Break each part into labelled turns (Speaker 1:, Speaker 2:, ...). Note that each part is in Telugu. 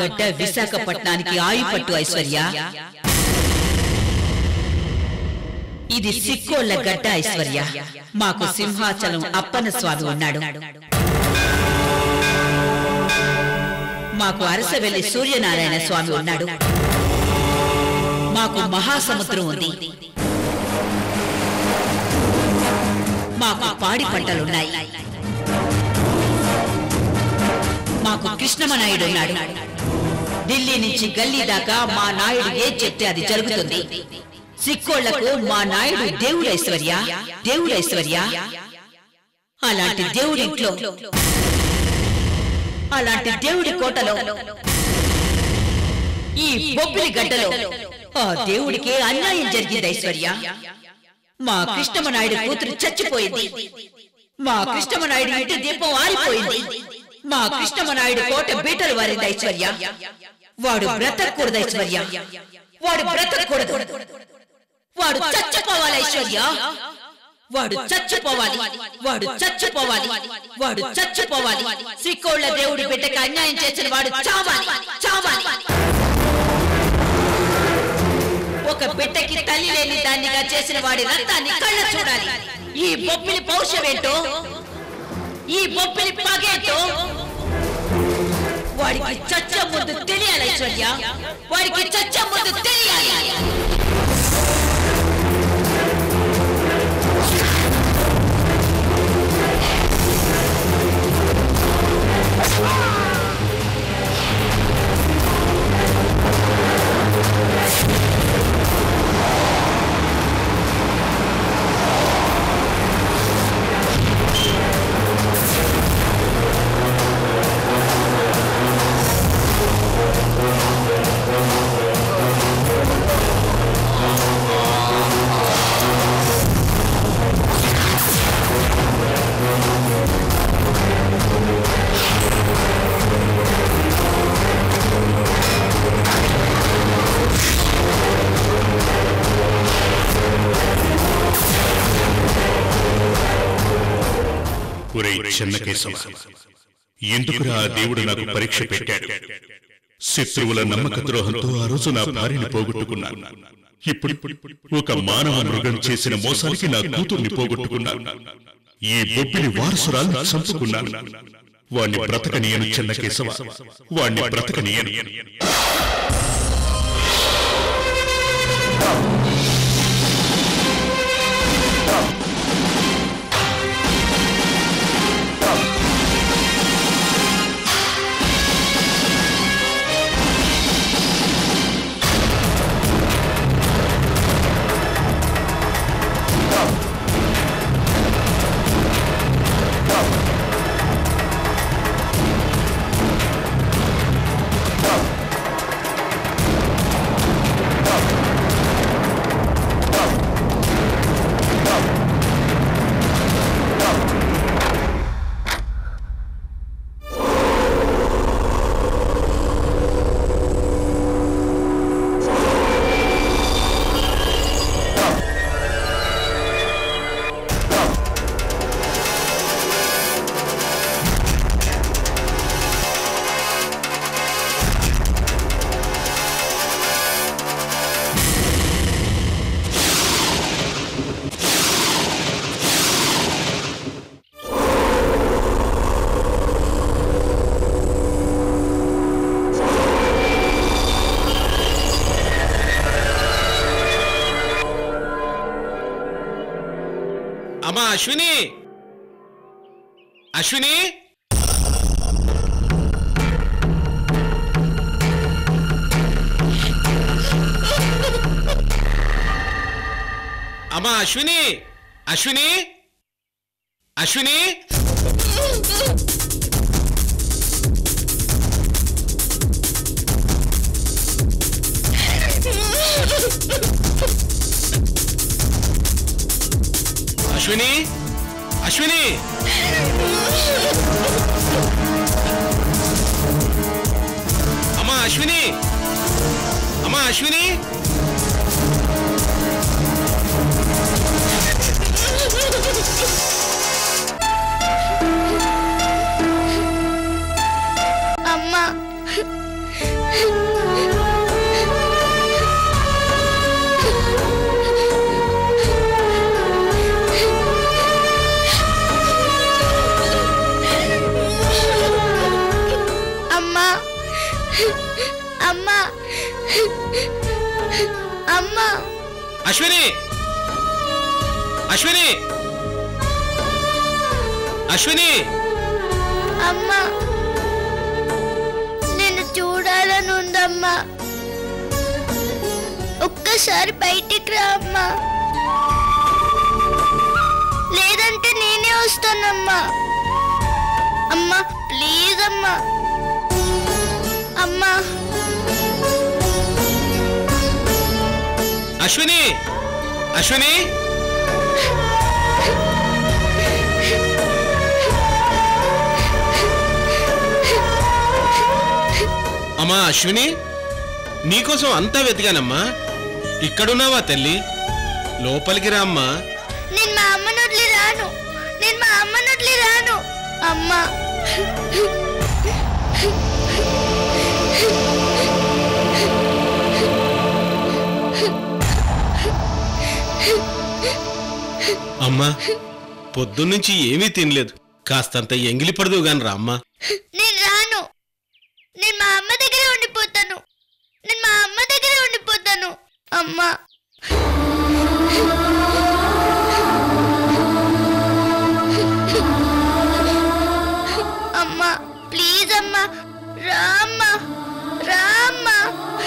Speaker 1: గడ్డ విశాఖపట్నానికి ఆయుపట్టు ఐశ్వర్య ఇది సిక్కోళ్ల గడ్డ ఐశ్వర్య మాకు సింహాచలం అప్పన్న స్వామి ఉన్నాడు మాకు అరసవెల్లి సూర్యనారాయణ స్వామి ఉన్నాడు మాకు మహాసముద్రం ఉంది మాకు పాడి పంటలున్నాయి మాకు కృష్ణమనాయుడు ఉన్నాడు ఢిల్లీ నుంచి గల్లీ దాకా మా నాయుడు ఏ చెప్తే అది జరుగుతుంది సిక్కోళ్లకు మా నాయుడు దేవుడు ఐశ్వర్య దేవుడు ఐశ్వర్య అలాంటి దేవుడింట్లో అలాంటి దేవుడి కోటలో ఈ బొబ్బిలి గడ్డలో ఆ దేవుడికి అన్యాయం జరిగింది ఐశ్వర్య మా కృష్ణమనాయుడు కూతురు చచ్చిపోయింది మా కృష్ణమనాయుడు ఇంటి దీపం ఆరిపోయింది మా కృష్ణమనాయుడు కోట బీటలు వారింది ఐశ్వర్య వాడు బ్రతకూడదు ఐశ్వర్య వాడు బ్రతకూడదు వాడు చచ్చిపోవాలి ఐశ్వర్య వాడు చచ్చిపోవాలి వాడు చచ్చిపోవాలి వాడు చచ్చిపోవాలి శ్రీకోళ్ల దేవుడి బిడ్డకి అన్యాయం చేసిన వాడు చావాలి చావాలి ఒక బిడ్డకి తల్లి లేని దాన్నిగా చేసిన వాడి రక్తాన్ని కళ్ళ చూడాలి ఈ బొప్పిలి పౌరుషమేంటో ఈ బొప్పిలి పగేంటో వాడికి చచ్చ ముందు తెలియాలి ఐశ్వర్య వాడికి చచ్చ ముందు తెలియాలి
Speaker 2: ఒరే చెన్నకేశవ ఎందుకురా ఆ దేవుడు నాకు పరీక్ష పెట్టాడు శత్రువుల నమ్మక ద్రోహంతో ఆ రోజు నా భార్యని పోగొట్టుకున్నాను ఇప్పుడు ఒక మానవ మృగం చేసిన మోసానికి నా కూతుర్ని పోగొట్టుకున్నాను ఈ బొబ్బిలి వారసురాలను చంపుకున్నాను వాణ్ణి బ్రతకనీయను చెన్నకేశవ వాణ్ణి బ్రతకనీయను
Speaker 3: అమ్మా అశ్విని అశ్విని అమ్మా అశ్విని అశ్విని అశ్విని అశ్విని అశ్విని అమ్మా అశ్విని అమ్మా అశ్విని
Speaker 4: అమ్మా
Speaker 3: అశ్విని అశ్విని
Speaker 4: అమ్మా నేను చూడాలని ఉందమ్మా ఒక్కసారి బయటికి రా అమ్మా లేదంటే నేనే వస్తానమ్మా అమ్మా ప్లీజ్ అమ్మా అమ్మా
Speaker 3: అశ్విని అశ్విని అమ్మా అశ్విని నీకోసం అంతా వెతికానమ్మా ఇక్కడున్నావా తల్లి లోపలికి రా అమ్మా
Speaker 4: నేను మా అమ్మను వదిలి రాను నేను మా అమ్మను వదిలి రాను అమ్మా
Speaker 3: అమ్మా పొద్దున్నుంచి ఏమీ తినలేదు కాస్తంత ఎంగిలి పడదు గాని రా అమ్మా
Speaker 4: నేను రాను నేను మా అమ్మ దగ్గరే ఉండిపోతాను నేను మా అమ్మ దగ్గరే ఉండిపోతాను అమ్మా అమ్మా ప్లీజ్ అమ్మా రా అమ్మా రా అమ్మా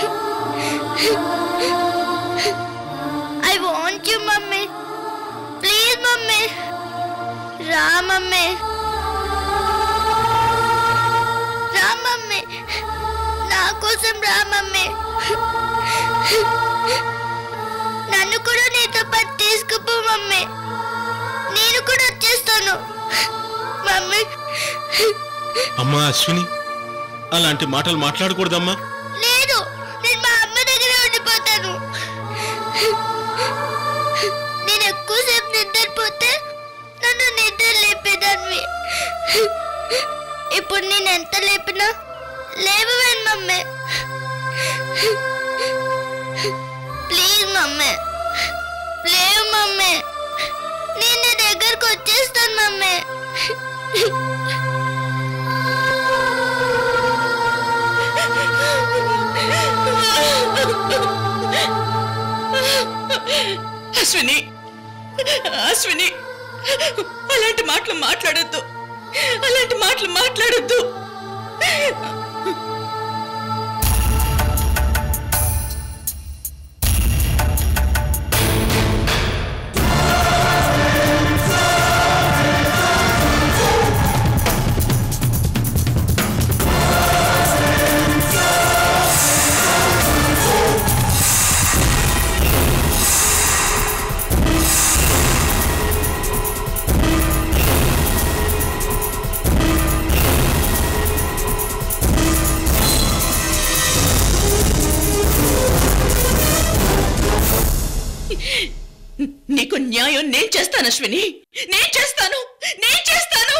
Speaker 4: I want you mummy please mummy రా మమ్మీ రా మమ్మీ నా కోసం రా మమ్మీ నన్ను కూడా నీతో పాటు తీసుకుపో మమ్మీ నేను కూడా వచ్చేస్తాను మమ్మీ
Speaker 3: అమ్మా అశ్విని అలాంటి మాటలు మాట్లాడకూడదమ్మా
Speaker 4: లేదు నేను మా అమ్మ దగ్గరే ఉండిపోతాను నేను ఎక్కువసేపు నిద్రపోతే నన్ను నిద్ర లేపేదాన్ని ఇప్పుడు నేను ఎంత లేపినా లేవవేను మమ్మీ ప్లీజ్ మమ్మీ లేవు మమ్మీ నేను నీ దగ్గరకు వచ్చేస్తాను మమ్మీ
Speaker 1: అశ్విని అశ్విని అలాంటి మాటలు మాట్లాడొద్దు అలాంటి మాటలు మాట్లాడొద్దు నీకు న్యాయం నేను చేస్తాను అశ్విని నేను చేస్తాను నేను చేస్తాను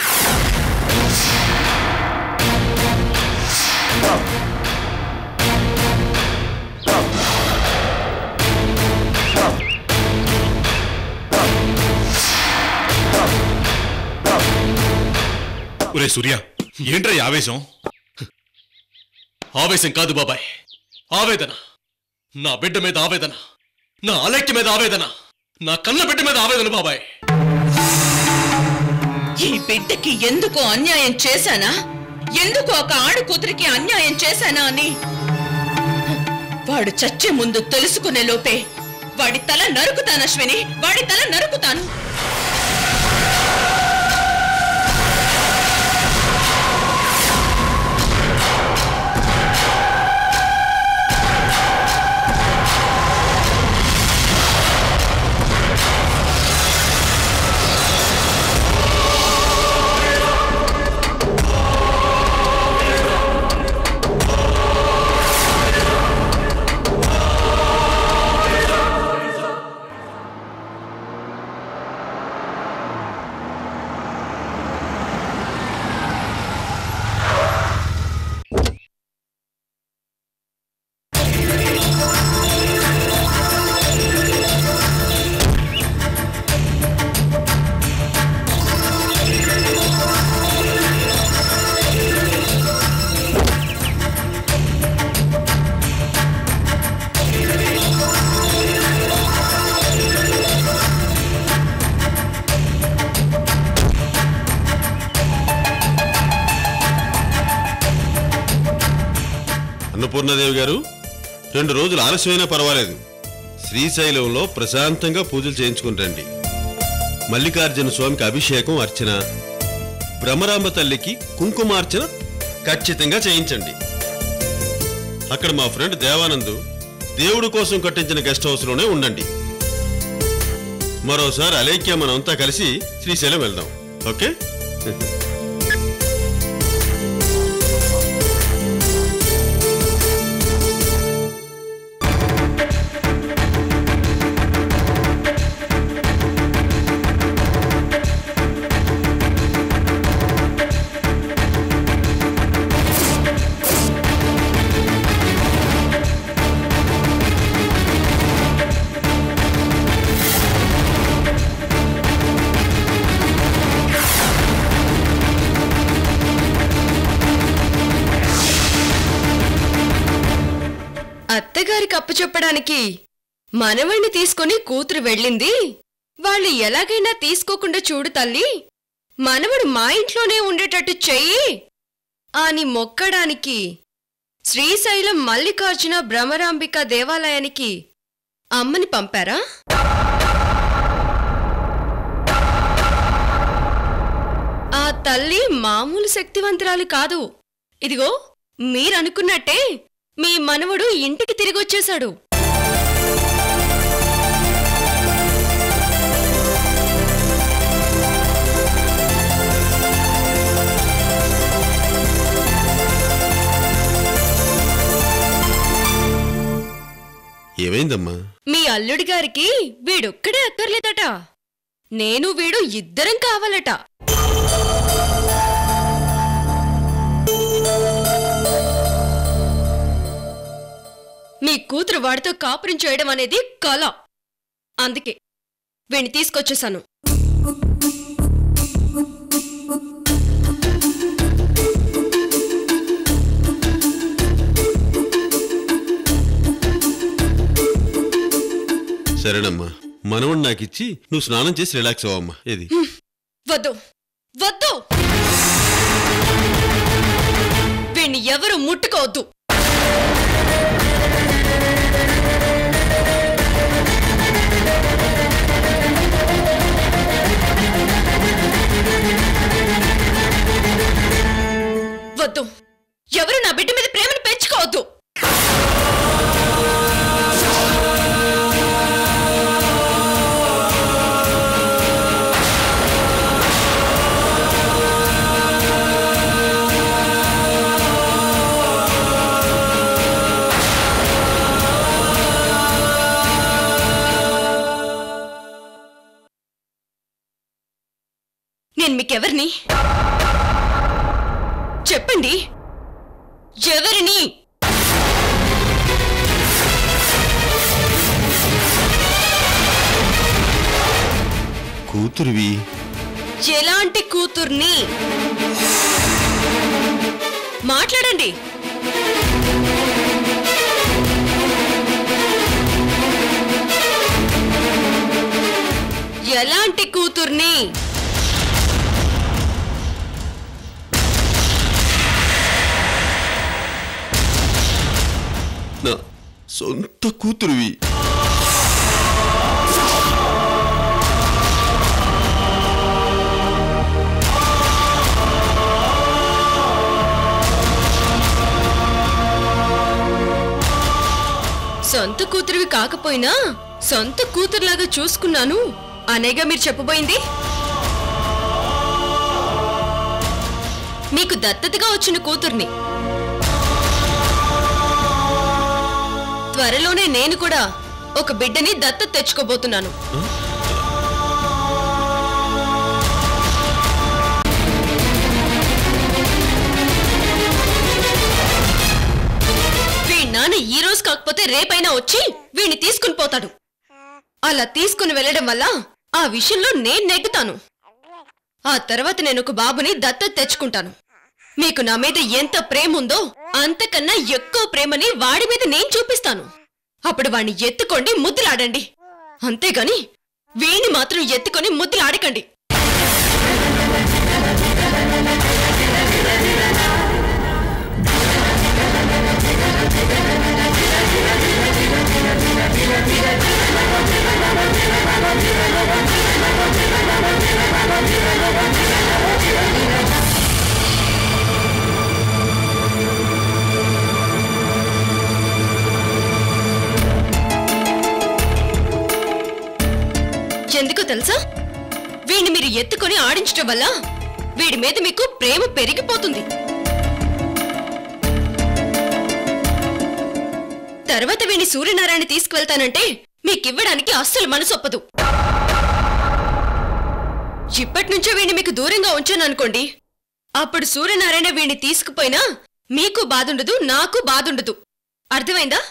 Speaker 2: ఒరే సూర్య ఏంట్రా ఈ ఆవేశం
Speaker 5: ఆవేశం కాదు బాబాయ్ ఆవేదన నా బిడ్డ మీద ఆవేదన నా అలెక్ట్ మీద ఆవేదన నా కన్న బిడ్డ మీద ఆవేదన బాబాయ్
Speaker 1: ఈ బిడ్డకి ఎందుకు అన్యాయం చేశానా ఎందుకు ఒక ఆడు కూతురికి అన్యాయం చేశానా అని వాడు చచ్చే ముందు తెలుసుకునే లోపే వాడి తల నరుకుతాను అశ్విని వాడి తల నరుకుతాను
Speaker 6: అన్నపూర్ణాదేవి గారు రెండు రోజులు ఆలస్యమైనా పర్వాలేదు శ్రీశైలంలో ప్రశాంతంగా పూజలు చేయించుకుని రండి మల్లికార్జున స్వామికి అభిషేకం అర్చన భ్రమరాంబ తల్లికి కుంకుమార్చన ఖచ్చితంగా చేయించండి అక్కడ మా ఫ్రెండ్ దేవానంద్ దేవుడి కోసం కట్టించిన గెస్ట్ హౌస్లోనే ఉండండి మరోసారి అలేఖ్య మనంతా కలిసి శ్రీశైలం వెళ్దాం ఓకే
Speaker 7: అత్తగారికి అప్పు చెప్పడానికి మనవణ్ణి తీసుకుని కూతురు వెళ్ళింది వాళ్ళు ఎలాగైనా తీసుకోకుండా చూడు తల్లి మనవడు మా ఇంట్లోనే ఉండేటట్టు చెయ్యి అని మొక్కడానికి శ్రీశైలం మల్లికార్జున భ్రమరాంబిక దేవాలయానికి అమ్మని పంపారా ఆ తల్లి మామూలు శక్తివంతురాలు కాదు ఇదిగో మీరనుకున్నట్టే మీ మనవడు ఇంటికి తిరిగొచ్చేశాడు
Speaker 6: ఏమైందమ్మా
Speaker 7: మీ అల్లుడి గారికి వీడొక్కడే అక్కర్లేదట నేను వీడు ఇద్దరం కావాలట మీ కూతురు వాడితో కాపురం చేయడం అనేది కళ అందుకే వీణ్ణి తీసుకొచ్చేశాను
Speaker 6: సరేనమ్మా మనవడు నాకిచ్చి నువ్వు స్నానం చేసి రిలాక్స్ అవ్వమ్మా ఏది
Speaker 7: వద్దు వద్దు వీణ్ణి ఎవరు ముట్టుకోవద్దు వద్దు ఎవరు నా బిడ్డ మీద ప్రేమను పెంచుకోవద్దు నేను మీకెవరిని చెప్పండి ఎవరిని
Speaker 6: కూతురువి
Speaker 7: ఎలాంటి కూతుర్ని మాట్లాడండి ఎలాంటి కూతుర్ని
Speaker 6: నా సొంత కూతురువి
Speaker 7: సొంత కూతురివి కాకపోయినా సొంత కూతురులాగా చూసుకున్నాను అనేగా మీరు చెప్పబోయింది మీకు దత్తతగా వచ్చిన కూతుర్ని త్వరలోనే నేను కూడా ఒక బిడ్డని దత్తత తెచ్చుకోబోతున్నాను వీడి నాన్న ఈ రోజు కాకపోతే రేపైనా వచ్చి వీడిని తీసుకుని పోతాడు అలా తీసుకుని వెళ్ళడం వల్ల ఆ విషయంలో నేను నెగ్గుతాను ఆ తర్వాత నేను ఒక బాబుని దత్తత తెచ్చుకుంటాను మీకు నా మీద ఎంత ప్రేమ ఉందో అంతకన్నా ఎక్కువ ప్రేమని వాడి మీద నేను చూపిస్తాను అప్పుడు వాణ్ణి ఎత్తుకోండి ముద్దులాడండి అంతేగాని వీణ్ణి మాత్రం ఎత్తుకొని ముద్దులాడకండి
Speaker 4: ఆ
Speaker 7: ఎందుకో తెలుసా వీడిని మీరు ఎత్తుకొని ఆడించడం వల్ల వీడి మీద మీకు ప్రేమ పెరిగిపోతుంది తర్వాత వీడిని సూర్యనారాయణ తీసుకువెళ్తానంటే మీకివ్వడానికి అస్సలు మనసొప్పదు ఇప్పటి నుంచో వీడిని మీకు దూరంగా ఉంచాను అనుకోండి అప్పుడు సూర్యనారాయణ వీడిని తీసుకుపోయినా మీకు బాధుండదు నాకు బాధుండదు అర్థమైందా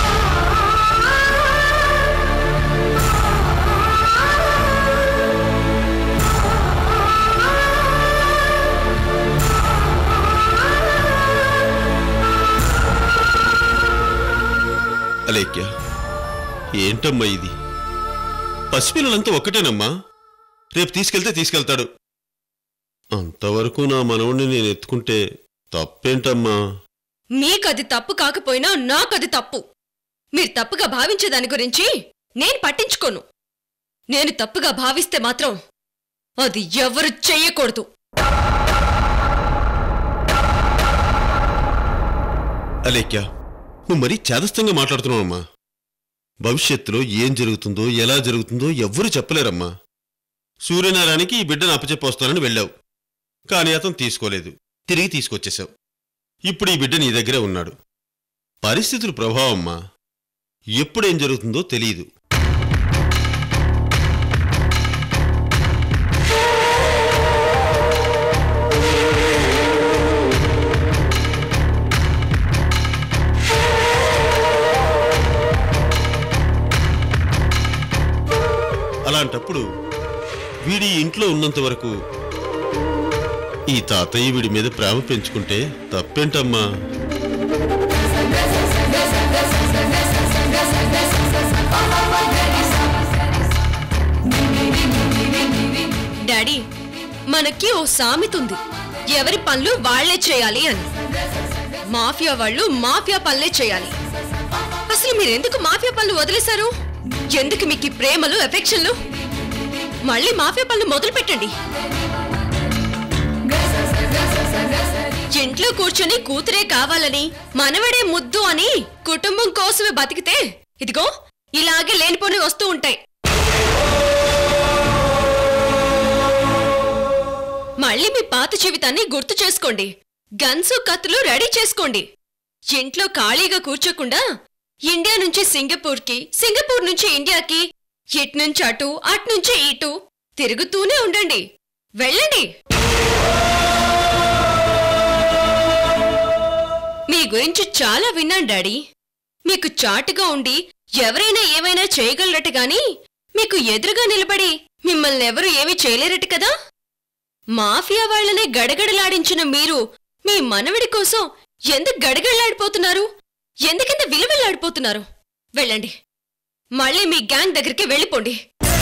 Speaker 6: అలేఖ్య ఏంటమ్మా ఇది పసిపిల్లలంతా ఒక్కటేనమ్మా రేపు తీసుకెళ్తే తీసుకెళ్తాడు అంతవరకు నా మనవుణ్ణి నేను ఎత్తుకుంటే తప్పేంటమ్మా
Speaker 7: మీకది తప్పు కాకపోయినా నాకది తప్పు మీరు తప్పుగా భావించే దాని గురించి నేను పట్టించుకోను నేను తప్పుగా భావిస్తే మాత్రం అది ఎవరు చెయ్యకూడదు
Speaker 6: అలేఖ్య నువ్వు మరీ చేదస్తంగా మాట్లాడుతున్నావమ్మా భవిష్యత్తులో ఏం జరుగుతుందో ఎలా జరుగుతుందో ఎవ్వరూ చెప్పలేరమ్మా సూర్యనారాయణకి ఈ బిడ్డను అప్పచెప్పొస్తానని వెళ్ళావు కానీ అతను తీసుకోలేదు తిరిగి తీసుకొచ్చేశావు ఇప్పుడు ఈ బిడ్డ నీ దగ్గరే ఉన్నాడు పరిస్థితుల ప్రభావమ్మా ఎప్పుడేం జరుగుతుందో తెలియదు అలాంటప్పుడు వీడి ఇంట్లో ఉన్నంత వరకు ఈ తాతయ్య వీడి మీద ప్రేమ పెంచుకుంటే తప్పేంటమ్మా
Speaker 7: డాడీ మనకి ఓ సామెత ఉంది ఎవరి పనులు వాళ్లే చేయాలి అని మాఫియా వాళ్ళు మాఫియా పనులే చేయాలి అసలు మీరెందుకు మాఫియా పనులు వదిలేశారు ఎందుకు మీకు ఈ ప్రేమలు ఎఫెక్షన్లు మళ్ళీ మాఫియా పనులు మొదలు పెట్టండి ఇంట్లో కూర్చొని కూతురే కావాలని మనవడే ముద్దు అని కుటుంబం కోసమే బతికితే ఇదిగో ఇలాగే లేనిపోని వస్తూ ఉంటాయి మళ్ళీ మీ పాత జీవితాన్ని గుర్తు చేసుకోండి గన్సు కత్తులు రెడీ చేసుకోండి ఇంట్లో ఖాళీగా కూర్చోకుండా ఇండియా నుంచి సింగపూర్కి సింగపూర్ నుంచి ఇండియాకి ఇటు నుంచి అటు అటు నుంచి ఇటు తిరుగుతూనే ఉండండి వెళ్ళండి మీ గురించి చాలా విన్నాను డాడీ మీకు చాటుగా ఉండి ఎవరైనా ఏమైనా చేయగలరట గాని మీకు ఎదురుగా నిలబడి మిమ్మల్ని ఎవరు ఏమీ చేయలేరట కదా మాఫియా వాళ్లనే గడగడలాడించిన మీరు మీ మనవడి కోసం ఎందుకు గడగడలాడిపోతున్నారు ఎందుకింత విలువెల్లాడిపోతున్నారు వెళ్ళండి మళ్ళీ మీ గ్యాంగ్ దగ్గరికి వెళ్ళిపోండి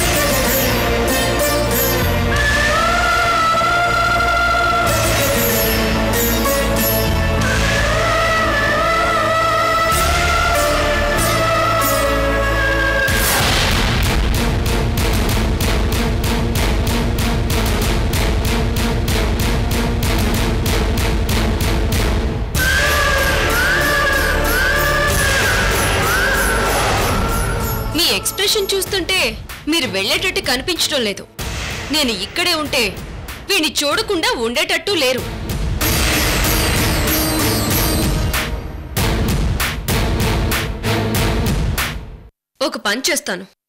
Speaker 7: మీ ఎక్స్ప్రెషన్ చూస్తుంటే మీరు వెళ్ళేటట్టు కనిపించడం లేదు నేను ఇక్కడే ఉంటే వీణ్ణి చూడకుండా ఉండేటట్టు లేరు ఒక పని చేస్తాను